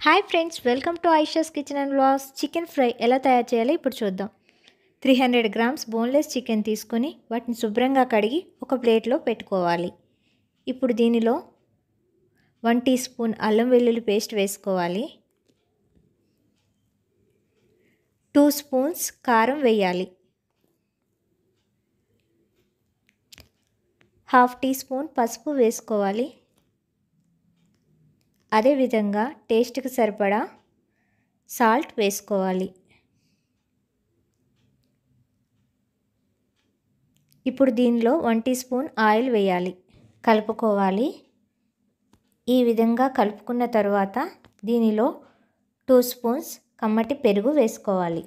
hi friends welcome to Aisha's kitchen and vlogs chicken fry ఎలా తయారు చేయాలో ఇప్పుడు చూద్దాం three hundred grams boneless chicken తీసుకొని వాటిని శుభ్రంగా కడిగి ఒక ప్లేట్లో పెట్టుకోవాలి ఇప్పుడు దీనిలో వన్ టీ స్పూన్ అల్లం వెల్లుల్లి పేస్ట్ వేసుకోవాలి టూ స్పూన్స్ కారం వేయాలి హాఫ్ టీ స్పూన్ పసుపు వేసుకోవాలి అదేవిధంగా టేస్ట్కి సరిపడా సాల్ట్ వేసుకోవాలి ఇప్పుడు దీనిలో వన్ టీ స్పూన్ ఆయిల్ వేయాలి కలుపుకోవాలి ఈ విధంగా కలుపుకున్న తర్వాత దీనిలో టూ స్పూన్స్ కమ్మటి పెరుగు వేసుకోవాలి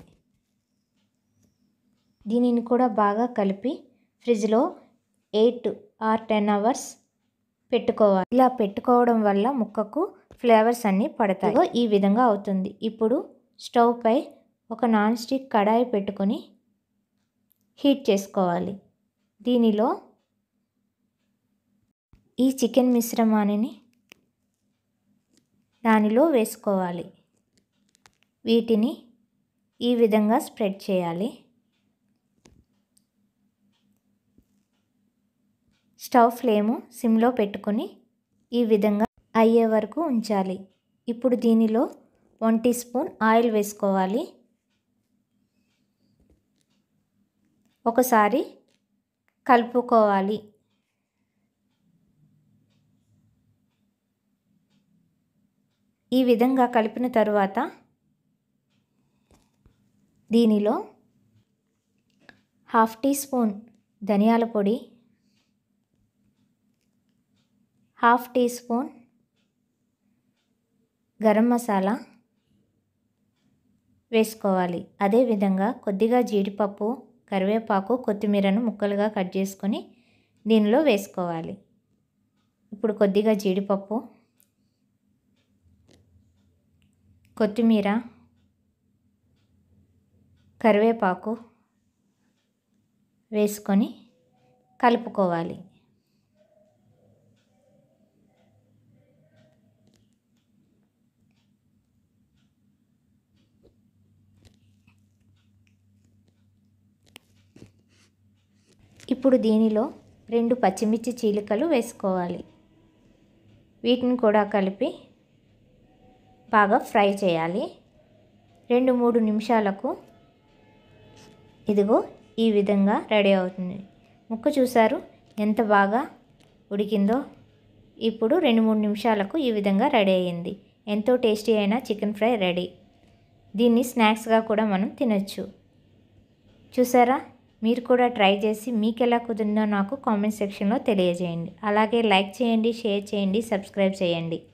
దీనిని కూడా బాగా కలిపి ఫ్రిడ్జ్లో ఎయిట్ ఆర్ టెన్ అవర్స్ పెట్టుకోవాలి ఇలా పెట్టుకోవడం వల్ల ముక్కకు ఫ్లేవర్స్ అన్నీ పడతాయి ఈ విధంగా అవుతుంది ఇప్పుడు స్టవ్ పై ఒక నాన్ స్టిక్ కడాయి పెట్టుకొని హీట్ చేసుకోవాలి దీనిలో ఈ చికెన్ మిశ్రమాన్ని దానిలో వేసుకోవాలి వీటిని ఈ విధంగా స్ప్రెడ్ చేయాలి స్టవ్ ఫ్లేము సిమ్లో పెట్టుకొని ఈ విధంగా అయ్యే వరకు ఉంచాలి ఇప్పుడు దీనిలో వన్ టీ స్పూన్ ఆయిల్ వేసుకోవాలి ఒకసారి కలుపుకోవాలి ఈ విధంగా కలిపిన తరువాత దీనిలో హాఫ్ టీ స్పూన్ ధనియాల పొడి half teaspoon garam masala వేసుకోవాలి అదేవిధంగా కొద్దిగా జీడిపప్పు కరివేపాకు కొత్తిమీరను ముక్కలుగా కట్ చేసుకొని దీనిలో వేసుకోవాలి ఇప్పుడు కొద్దిగా జీడిపప్పు కొత్తిమీర కరివేపాకు వేసుకొని కలుపుకోవాలి ఇప్పుడు దీనిలో రెండు పచ్చిమిర్చి చీలికలు వేసుకోవాలి వీటిని కూడా కలిపి బాగా ఫ్రై చేయాలి రెండు మూడు నిమిషాలకు ఇదిగో ఈ విధంగా రెడీ అవుతుంది ముక్క చూసారు ఎంత బాగా ఉడికిందో ఇప్పుడు రెండు మూడు నిమిషాలకు ఈ విధంగా రెడీ అయ్యింది ఎంతో టేస్టీ అయిన చికెన్ ఫ్రై రెడీ దీన్ని స్నాక్స్గా కూడా మనం తినచ్చు చూసారా మీరు కూడా ట్రై చేసి మీకు ఎలా కుదిరిందో నాకు కామెంట్ సెక్షన్లో తెలియజేయండి అలాగే లైక్ చేయండి షేర్ చేయండి సబ్స్క్రైబ్ చేయండి